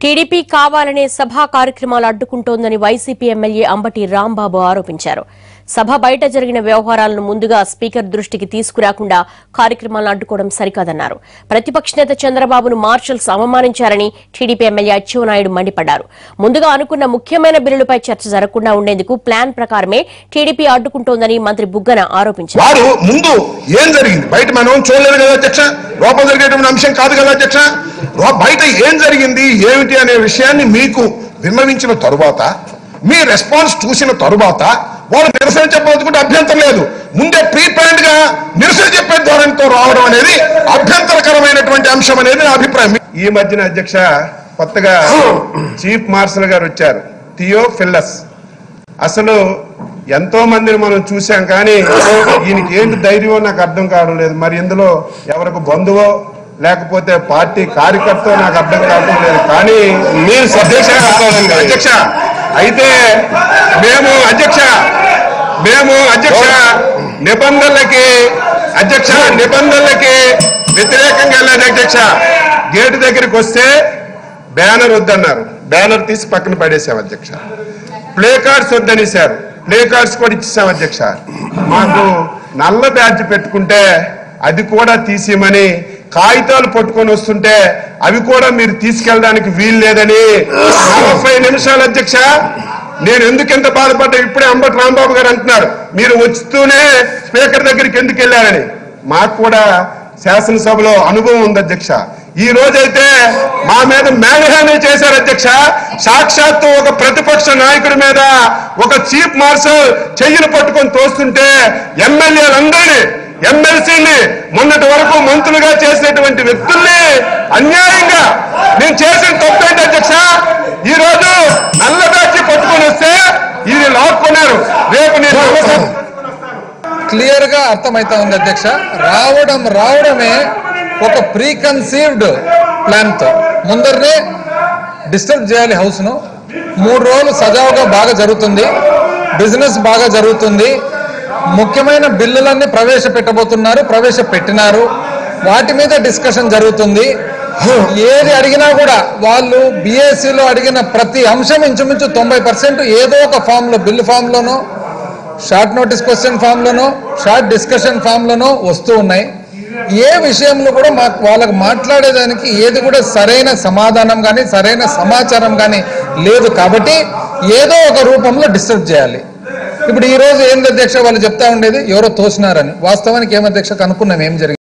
TDP కావాలనే సభా కార్యక్రమాలు అడ్డుకుంటోందని వైసీపీ ఎమ్మెల్యే అంబటి రాంబాబు ఆరోపించారు సభ బయట జరిగిన వ్యవహారాలను ముందుగా స్పీకర్ దృష్టికి తీసుకురాకుండా కార్యక్రమాలను అడ్డుకోవడం సరికాదన్నారు ప్రతిపక్ష నేత చంద్రబాబును మార్షల్స్ అవమానించారని టీడీపీ ఎమ్మెల్యే అచ్చెన్నాయుడు మండిపడ్డారు ముందుగా అనుకున్న ముఖ్యమైన బిల్లులపై చర్చ జరగకుండా ఉండేందుకు ప్లాన్ ప్రకారమే టీడీపీ అడ్డుకుంటోందని మంత్రి బుగ్గన ఆరోపించారు వారు ముందు ఏం జరిగింది బయట మనం చూడలేదు కదా అధ్యక్ష లోపల జరిగేటువంటి అంశం కాదు కదా అధ్యక్ష లో- బయట ఏం జరిగింది ఏమిటి అనే విషయాన్ని మీకు విన్నవించిన తరువాత మీ రెస్పాన్స్ చూసిన తరువాత వారు నిరసన చెప్పదలుచుకుంటే అభ్యంతరం లేదు ముందే ప్రీ ప్లాన్డ్ గా నిరసన చెప్పే ధోరణితో రావడం అనేది అభ్యంతరకరమైనటువంటి అంశం అనేది నా అభిప్రాయం ఈ మధ్యన అధ్యక్ష కొత్తగా చీఫ్ మార్షల్ గారు వచ్చారు థియో ఫిల్లస్ అసలు ఎంతో మందిని మనం చూసాం కానీ ఈయనకి ఏంటి ధైర్యమో నాకు అర్థం కావడం లేదు మరి ఇందులో ఎవరికి బంధువో లేకపోతే పార్టీ కార్యకర్త నాకు అర్థం కావడం లేదు కానీ మీరు అధ్యక్ష అధ్యక్ష అయితే మేము అధ్యక్ష మేము అధ్యక్ష నిబంధనలకి అధ్యక్ష నిబంధనలకి వ్యతిరేకంగా వెళ్ళాను అధ్యక్ష గేటు దగ్గరికి వస్తే బ్యానర్ వద్దన్నారు బ్యానర్ తీసి పక్కన పడేసాం అధ్యక్ష ప్లే కార్డ్స్ వద్దనేసారు ప్లే కార్డ్స్ కూడా ఇచ్చేసాం అధ్యక్ష మాకు నల్ల బ్యాడ్జ్ పెట్టుకుంటే అది కూడా తీసేయమని కాగితాలు పట్టుకొని వస్తుంటే అవి కూడా మీరు తీసుకెళ్ళడానికి వీలు లేదని నలభై నిమిషాలు అధ్యక్ష నేను ఎందుకు ఎంత బాధపడ్డా ఇప్పుడే అంబటి రాంబాబు గారు అంటున్నారు మీరు వస్తూనే స్పీకర్ దగ్గరికి ఎందుకు వెళ్ళారని మాకు కూడా శాసనసభలో అనుభవం ఉంది అధ్యక్ష ఈ రోజైతే మా మీద మేఘహాని చేశారు అధ్యక్ష సాక్షాత్తు ఒక ప్రతిపక్ష నాయకుడి మీద ఒక చీఫ్ మార్షల్ చెయ్యిని పట్టుకొని తోస్తుంటే ఎమ్మెల్యేలందరినీ ఎమ్మెల్సీని మొన్నటి వరకు మంత్రులుగా చేసినటువంటి వ్యక్తుల్ని అన్యాయంగా నేను చేసిన తప్పు ఏంటి అధ్యక్ష ఈ రోజు నల్ల బ్యాచ్ పట్టుకొని వస్తే ఇది లాక్కున్నారు రేపు నేను సమస్య- క్లియర్ గా అర్థమైతా ఉంది అధ్యక్ష రావడం రావడమే ఒక ప్రీ కన్సీవ్డ్ ప్లాన్ తో ముందరనే డిస్టర్బ్ చేయాలి హౌస్ ను మూడు రోజులు సజావుగా బాగా జరుగుతుంది బిజినెస్ బాగా జరుగుతుంది ముఖ్యమైన బిల్లులన్నీ ప్రవేశపెట్టబోతున్నారు ప్రవేశపెట్టినారు వాటి మీద డిస్కషన్ జరుగుతుంది ఏది అడిగినా కూడా వాళ్ళు బీఎస్సీలో అడిగిన ప్రతి అంశం ఇంచుమించు తొంభై పర్సెంట్ ఏదో ఒక ఫామ్ లో బిల్లు ఫామ్ లోనో షార్ట్ నోటీస్ క్వశ్చన్ ఫామ్ లోనో షార్ట్ డిస్కషన్ ఫామ్ లోనో వస్తూ ఉన్నాయి ఏ విషయంలో కూడా మాకు వాళ్ళకి మాట్లాడేదానికి ఏది కూడా సరైన సమాధానం కానీ సరైన సమాచారం కానీ లేదు కాబట్టి ఏదో ఒక రూపంలో డిస్టర్బ్ చేయాలి ఇప్పుడు ఈ రోజు ఏంది అధ్యక్ష వాళ్ళు చెప్తా ఉండేది ఎవరో తోసినారని వాస్తవానికి ఏం అధ్యక్ష కనుక్కున్నాం ఏం జరిగింది